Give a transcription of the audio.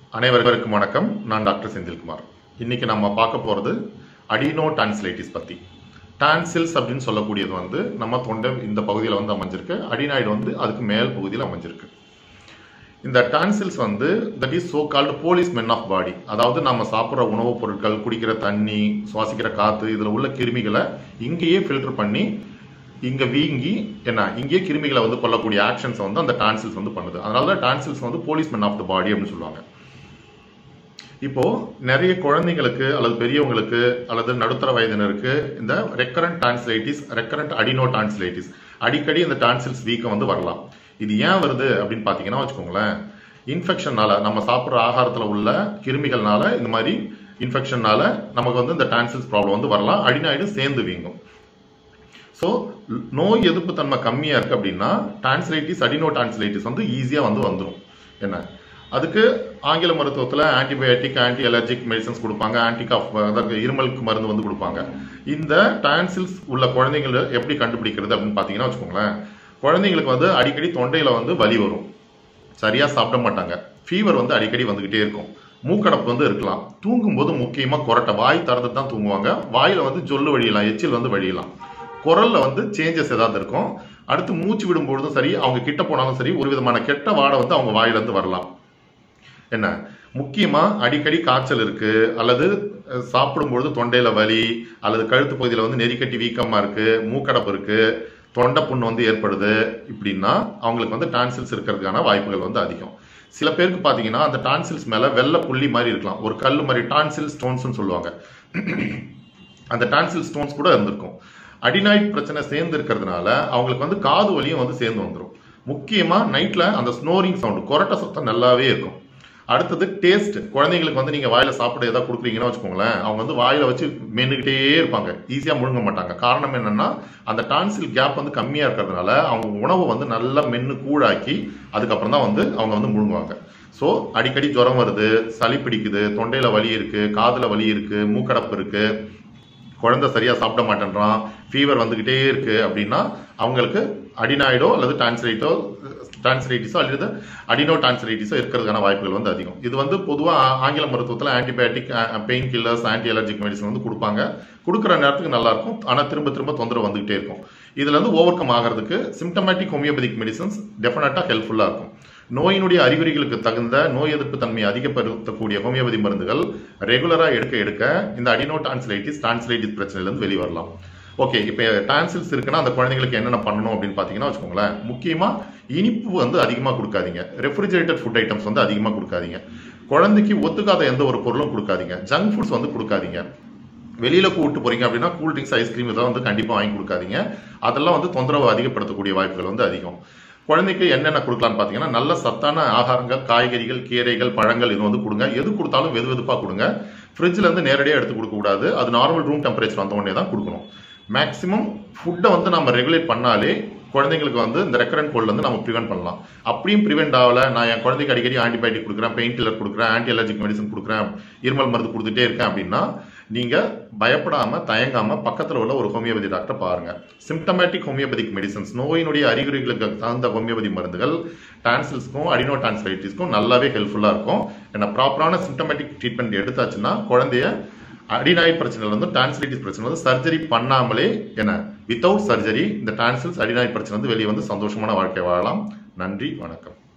அனைவருக்கும் வணக்கம் நான் டாக்டர் செந்தில்குமார் இன்னைக்கு நம்ம பார்க்க போகிறது அடினோ டான்சிலைட்டிஸ் பற்றி டான்சில்ஸ் அப்படின்னு சொல்லக்கூடியது வந்து நம்ம தொண்டை இந்த பகுதியில் வந்து அமைஞ்சிருக்கு அடினாய்டு வந்து அதுக்கு மேல் பகுதியில் அமைஞ்சிருக்கு இந்த டான்சில்ஸ் வந்து that is so called policemen of body அதாவது நம்ம சாப்பிட்ற உணவுப் பொருட்கள் குடிக்கிற தண்ணி சுவாசிக்கிற காற்று இதில் உள்ள கிருமிகளை இங்கேயே ஃபில்டர் பண்ணி இங்கே வீங்கி என்ன இங்கேயே கிருமிகளை வந்து கொல்லக்கூடிய ஆக்ஷன்ஸ் வந்து அந்த டான்சில்ஸ் வந்து பண்ணுது அதனால தான் டான்சில்ஸ் வந்து போலீஸ் மென் ஆஃப் த பாடி அப்படின்னு சொல்லுவாங்க இப்போ நிறைய குழந்தைங்களுக்கு அல்லது பெரியவங்களுக்கு அல்லது நடுத்தர வயதினருக்கு இந்த recurrent tonsillitis recurrent adenotonsillitis அடிக்கடி இந்த டான்சில்ஸ் வீக்கம் வந்து வரலாம் இது ஏன் வருது அப்படின்னு பார்த்தீங்கன்னா வச்சுக்கோங்களேன் இன்ஃபெக்ஷன்னால நம்ம சாப்பிட்ற ஆகாரத்தில் உள்ள கிருமிகள்னால இந்த மாதிரி இன்ஃபெக்ஷன்னால நமக்கு வந்து இந்த டான்சில்ஸ் ப்ராப்ளம் வந்து வரலாம் அடினாய்டு சேர்ந்து வீங்கும் ஸோ நோய் எதிர்ப்பு தன்மை கம்மியாக இருக்குது அப்படின்னா டான்சிலைட்டிஸ் அடினோ டான்சிலைட்டிஸ் வந்து ஈஸியாக வந்து வந்துடும் என்ன அதுக்கு ஆங்கில மருத்துவத்தில் ஆன்டிபயோட்டிக் ஆன்டி அலர்ஜிக் மெடிசன்ஸ் கொடுப்பாங்க ஆன்டி காஃப் அதாவது இருமலுக்கு மருந்து வந்து கொடுப்பாங்க இந்த டான்சில்ஸ் உள்ள குழந்தைங்களை எப்படி கண்டுபிடிக்கிறது அப்படின்னு பார்த்தீங்கன்னா வச்சுக்கோங்களேன் குழந்தைங்களுக்கு வந்து அடிக்கடி தொண்டையில் வந்து வலி வரும் சரியாக சாப்பிட மாட்டாங்க ஃபீவர் வந்து அடிக்கடி வந்துக்கிட்டே இருக்கும் மூக்கடப்பு வந்து இருக்கலாம் தூங்கும்போது முக்கியமாக கொரட்டை வாய் திறந்து தான் தூங்குவாங்க வாயில் வந்து ஜொல்லு வழியலாம் எச்சில் வந்து வழியலாம் குரல்ல வந்து சேஞ்சஸ் ஏதாவது இருக்கும் அடுத்து மூச்சு விடும்பொழுதும் சரி அவங்க கிட்ட போனாலும் சரி ஒரு விதமான கெட்ட வாடை வந்து அவங்க வாயிலிருந்து வரலாம் என்ன முக்கியமா அடிக்கடி காய்ச்சல் இருக்கு அல்லது அஹ், சாப்பிடும்பொழுது தொண்டையில வலி அல்லது கழுத்து பகுதியில் வந்து நெறிக்கட்டி வீக்கமா இருக்கு மூக்கடப்பு இருக்கு தொண்டை புண்ணு வந்து ஏற்படுது இப்படின்னா அவங்களுக்கு வந்து டான்சில்ஸ் இருக்கிறதுக்கான வாய்ப்புகள் வந்து அதிகம் சில பேருக்கு பார்த்தீங்கன்னா அந்த டான்சில்ஸ் மேல வெள்ளை புள்ளி மாதிரி இருக்கலாம் ஒரு கல் மாதிரி டான்சில் ஸ்டோன்ஸ்னு சொல்லுவாங்க அந்த டான்சில் ஸ்டோன்ஸ் கூட இருந்திருக்கும் அடினாய்ட் பிரச்சனை சேர்ந்து இருக்கிறதுனால அவங்களுக்கு வந்து காது வலியும் வந்து சேர்ந்து வந்துடும் முக்கியமா நைட்ல அந்த ஸ்னோரிங் சவுண்ட் கொரட்டை சத்தம் நல்லாவே இருக்கும் அடுத்தது டேஸ்ட் குழந்தைங்களுக்கு வந்து நீங்க வாயில சாப்பிட ஏதாவது கொடுக்குறீங்கன்னா வச்சுக்கோங்களேன் அவங்க வந்து வாயில வச்சு மென்னுக்கிட்டே இருப்பாங்க ஈஸியா முழுங்க மாட்டாங்க காரணம் என்னன்னா அந்த டான்சில் கேப் வந்து கம்மியா இருக்கிறதுனால அவங்க உணவு வந்து நல்லா மென்னு கூழாக்கி அதுக்கப்புறம் தான் வந்து அவங்க வந்து முழுங்குவாங்க ஸோ அடிக்கடி ஜுரம் வருது சளி பிடிக்குது தொண்டையில வலி இருக்கு காதுல வலி இருக்கு மூக்கடப்பு இருக்கு குழந்தை சரியா சாப்பிட மாட்டேன்றான் ஃபீவர் வந்துகிட்டே இருக்கு அப்படின்னா அவங்களுக்கு அடினாய்டோ அல்லது டான்சிலைட்டோ டான்சிலைட்டிஸோ அல்லது அடினோ டான்சிலைட்டிஸோ இருக்கிறதுக்கான வாய்ப்புகள் வந்து அதிகம் இது வந்து பொதுவாக ஆங்கில மருத்துவத்தில் antibiotic painkillers anti allergic medicine வந்து கொடுப்பாங்க கொடுக்குற நேரத்துக்கு நல்லா இருக்கும் ஆனால் திரும்ப திரும்ப தொந்தரவு வந்துகிட்டே இருக்கும் இதுல இருந்து ஓவர் கம் ஆகிறதுக்கு சிம்டமேட்டிக் ஹோமியோபதிக் மெடிசன்ஸ் டெஃபினட்டாக ஹெல்ப்ஃபுல்லாக இருக்கும் நோயினுடைய அறிகுறிகளுக்கு தகுந்த நோய் எதிர்ப்பு தன்மையை அதிகப்படுத்தக்கூடிய ஹோமியோபதி மருந்துகள் ரெகுலராக எடுக்க எடுக்க இந்த அடினோ டான்சிலைட்டிஸ் டான்சிலைட்டிஸ் பிரச்சனையிலேருந்து வெளியே வரலாம் ஓகே இப்போ டான்சில்ஸ் இருக்குன்னா அந்த குழந்தைங்களுக்கு என்னென்ன பண்ணணும் அப்படின்னு பார்த்தீங்கன்னா வச்சுக்கோங்களேன் முக்கியமாக இனிப்பு வந்து அதிகமாக கொடுக்காதீங்க ரெஃப்ரிஜரேட்டட் ஃபுட் ஐட்டம்ஸ் வந்து அதிகமாக கொடுக்காதீங்க குழந்தைக்கு ஒத்துக்காத எந்த ஒரு பொருளும் கொடுக்காதீங்க ஜங்க் ஃபுட்ஸ் வந்து கொடுக்காதீங்க வெளியில கூப்பிட்டு போறீங்க அப்படின்னா கூல் ட்ரிங்க்ஸ் ஐஸ்கிரீம் இதெல்லாம் வந்து கண்டிப்பா வாங்கி கொடுக்காதீங்க அதெல்லாம் வந்து தொந்தரவு அதிகப்படுத்தக்கூடிய வாய்ப்புகள் வந்து அதிகம் குழந்தைக்கு என்னென்ன கொடுக்கலாம்னு பார்த்தீங்கன்னா நல்ல சத்தான ஆகாரங்கள் காய்கறிகள் கீரைகள் பழங்கள் இது வந்து கொடுங்க எது கொடுத்தாலும் வெது வெதுப்பாக கொடுங்க ஃப்ரிட்ஜில் இருந்து நேரடியாக எடுத்து கொடுக்கக்கூடாது அது நார்மல் ரூம் டெம்பரேச்சர் வந்த உடனே தான் கொடுக்கணும் மேக்ஸிமம் ஃபுட்டை வந்து நம்ம ரெகுலேட் பண்ணாலே குழந்தைங்களுக்கு வந்து இந்த ரெக்கரண்ட் கோல்டு வந்து நம்ம ப்ரிவென்ட் பண்ணலாம் அப்படியும் ப்ரிவென்ட் ஆகல நான் என் குழந்தைக்கு அடிக்கடி ஆன்டிபயோட்டிக் கொடுக்குறேன் பெயின் கில்லர் கொடுக்குறேன் ஆன்டி அலர்ஜிக் மெடிசன் கொடுக்குறேன் இருமல் மருந்து கொடுத்துட்டே இருக்கேன் அப்படின்னா நீங்க பயப்படாம தயங்காம பக்கத்துல உள்ள ஒரு ஹோமியோபதி டாக்டர் பாருங்க சிம்டமேட்டிக் ஹோமியோபதிக் மெடிசன்ஸ் நோயினுடைய அறிகுறிகளுக்கு தகுந்த ஹோமியோபதி மருந்துகள் டான்சில்ஸ்க்கும் அடினோ டான்சிலைட்டிஸ்க்கும் நல்லாவே ஹெல்ப்ஃபுல்லா இருக்கும் ஏன்னா ப்ராப்பரான சிம்டமேட்டிக் ட்ரீட்மெண்ட் எடுத்தாச்சுன்னா குழந்தைய அடினாய்ட் பிரச்சனை வந்து டான்சிலைட்டிஸ் பிரச்சனை வந்து சர்ஜரி பண்ணாமலே என்ன வித்தவுட் சர்ஜரி இந்த டான்சில்ஸ் அடினாய்ட் பிரச்சனை வந்து வெளியே வந்து சந்தோஷமான வாழ்க்கை வாழலாம் நன்றி வணக்கம்